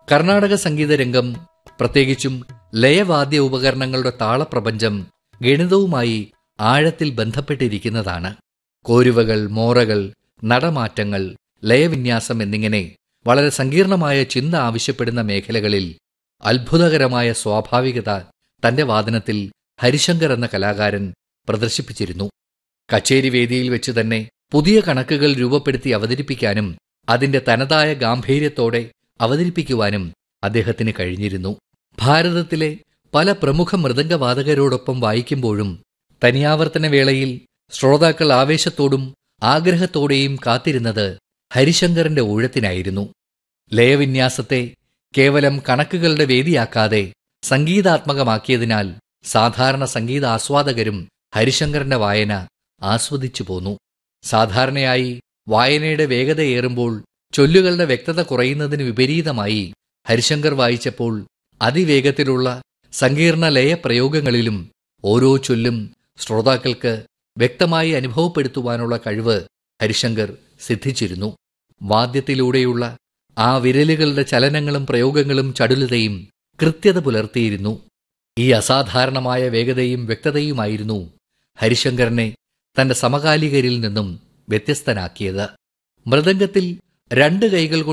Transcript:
കർണാടക സംഗീത രംഗം പ്രത്യേകിച്ചും ലയവാദ്യ ഉപകരണങ്ങളുടെ താളപ്രപഞ്ചം ഗണിതവുമായി ആഴത്തിൽ ബന്ധപ്പെട്ടിരിക്കുന്നതാണ് കോരുവകൾ മോറകൾ നടമാറ്റങ്ങൾ ലയവിന്യാസം എന്നിങ്ങനെ വളരെ സങ്കീർണമായ ചിന്ത ആവശ്യപ്പെടുന്ന മേഖലകളിൽ അത്ഭുതകരമായ സ്വാഭാവികത തന്റെ വാദനത്തിൽ ഹരിശങ്കർ എന്ന കലാകാരൻ പ്രദർശിപ്പിച്ചിരുന്നു കച്ചേരി വേദിയിൽ വെച്ച് തന്നെ പുതിയ കണക്കുകൾ രൂപപ്പെടുത്തി അവതരിപ്പിക്കാനും അതിന്റെ തനതായ ഗാംഭീര്യത്തോടെ അവതരിപ്പിക്കുവാനും അദ്ദേഹത്തിന് കഴിഞ്ഞിരുന്നു ഭാരതത്തിലെ പല പ്രമുഖ മൃദംഗവാദകരോടൊപ്പം വായിക്കുമ്പോഴും തനിയാവർത്തന വേളയിൽ ശ്രോതാക്കൾ ആവേശത്തോടും ആഗ്രഹത്തോടെയും കാത്തിരുന്നത് ഹരിശങ്കറിന്റെ ഊഴത്തിനായിരുന്നു ലയവിന്യാസത്തെ കേവലം കണക്കുകളുടെ വേദിയാക്കാതെ സംഗീതാത്മകമാക്കിയതിനാൽ സാധാരണ സംഗീത ആസ്വാദകരും ഹരിശങ്കറിന്റെ വായന ആസ്വദിച്ചു പോന്നു സാധാരണയായി വായനയുടെ വേഗതയേറുമ്പോൾ ചൊല്ലുകളുടെ വ്യക്തത കുറയുന്നതിന് വിപരീതമായി ഹരിശങ്കർ വായിച്ചപ്പോൾ അതിവേഗത്തിലുള്ള സങ്കീർണ ലയപ്രയോഗങ്ങളിലും ഓരോ ചൊല്ലും ശ്രോതാക്കൾക്ക് വ്യക്തമായി അനുഭവപ്പെടുത്തുവാനുള്ള കഴിവ് ഹരിശങ്കർ സിദ്ധിച്ചിരുന്നു വാദ്യത്തിലൂടെയുള്ള ആ വിരലുകളുടെ ചലനങ്ങളും പ്രയോഗങ്ങളും ചടുലതയും കൃത്യത പുലർത്തിയിരുന്നു ഈ അസാധാരണമായ വേഗതയും വ്യക്തതയുമായിരുന്നു ഹരിശങ്കറിനെ തന്റെ സമകാലികരിൽ നിന്നും വ്യത്യസ്തനാക്കിയത് മൃദംഗത്തിൽ രണ്ട് കൈകൾ